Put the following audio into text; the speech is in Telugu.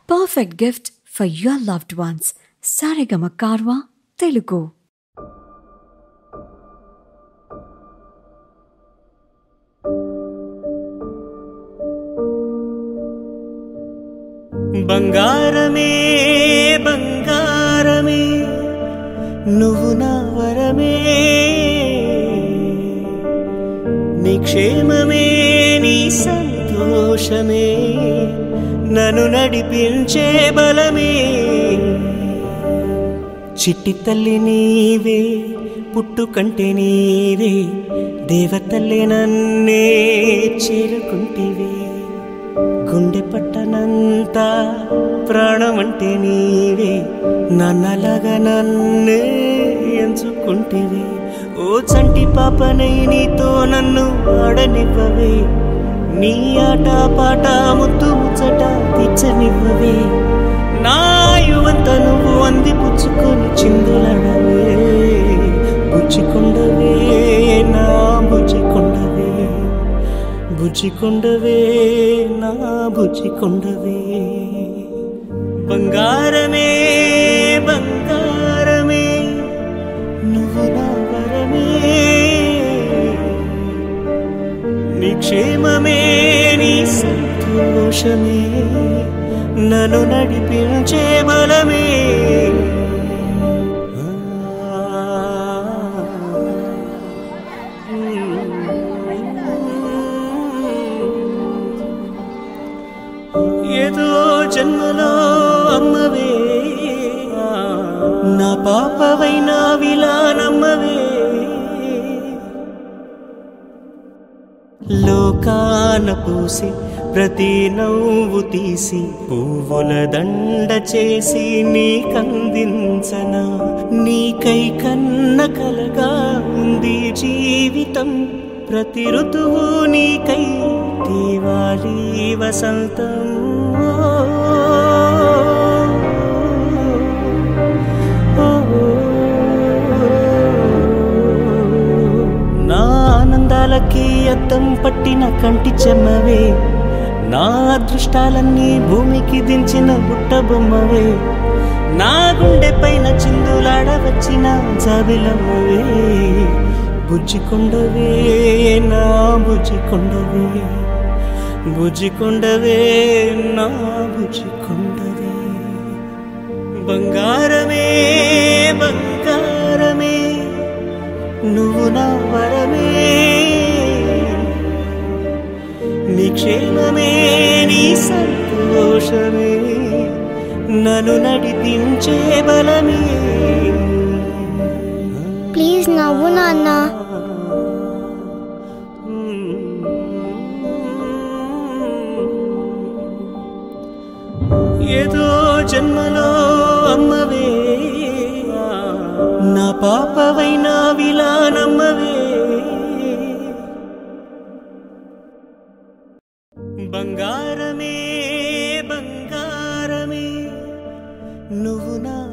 perfect gift for your loved ones. Sarigama Karwa, Telugu. బంగారమే బంగారమే నువ్వు నా వరమే నీ క్షేమమే నీ సంతోషమే నన్ను నడిపించే బలమే చిట్టి తల్లి నీవే పుట్టుకంటే నీవే దేవతల్లి నన్నే చేరుకుంటివే గుండె పట్టనంత ప్రాణమంటే నీవే నన్నలాగా నన్నే ఎంచుకుంటేవే ఓ చంటి పాపనై నీతో నన్ను ఆడనివ్వవే నీ ఆట పాట ముద్దు ముచ్చట తీర్చనివ్వవే నా యువంత నువ్వు అంది పుచ్చుకొని చిందులడవే బుజ్జికొండవే నా బుజ్జికొండవే బుజ్జికొండవే నా బుజ్జికొండవే బంగారమే బంగారమే నువ్వు నా వరమే నీ క్షేమమే నీ సంతోషమే నన్ను నడిపించే బలమే ఏదో జన్మలో అమ్మవే నా పాపవైన విలానమ్మవే లోకాన పూసి ప్రతి నవ్వు తీసి పువ్వుల దండ చేసి నీకందించన నీకై కన్న కలగా ఉంది జీవితం ప్రతి ఋతువు నీకై దీవాలి వసంతం నా ఆనందాలకి అద్దం పట్టిన కంటి చెమ్మవే నా అదృష్టాలన్నీ భూమికి దించిన బుట్ట బొమ్మవే నా గుండె పైన చిందులాడ వచ్చిన జాబిలమ్మవే బుజ్జికొండవే నా బుజ్జికొండవే బుజ్జికొండవే నా బుజ్జికొండవే బంగారమే బంగారమే నువ్వు నా వరమే నీ క్షేమమే నీ సంతోషమే నన్ను నడిపించే బలమే ప్లీజ్ నవ్వు నాన్న ఏదో జన్మలో అమ్మవే నా పాపవైన విలానమ్మవే బంగారమే బంగారమే నువ్వు నా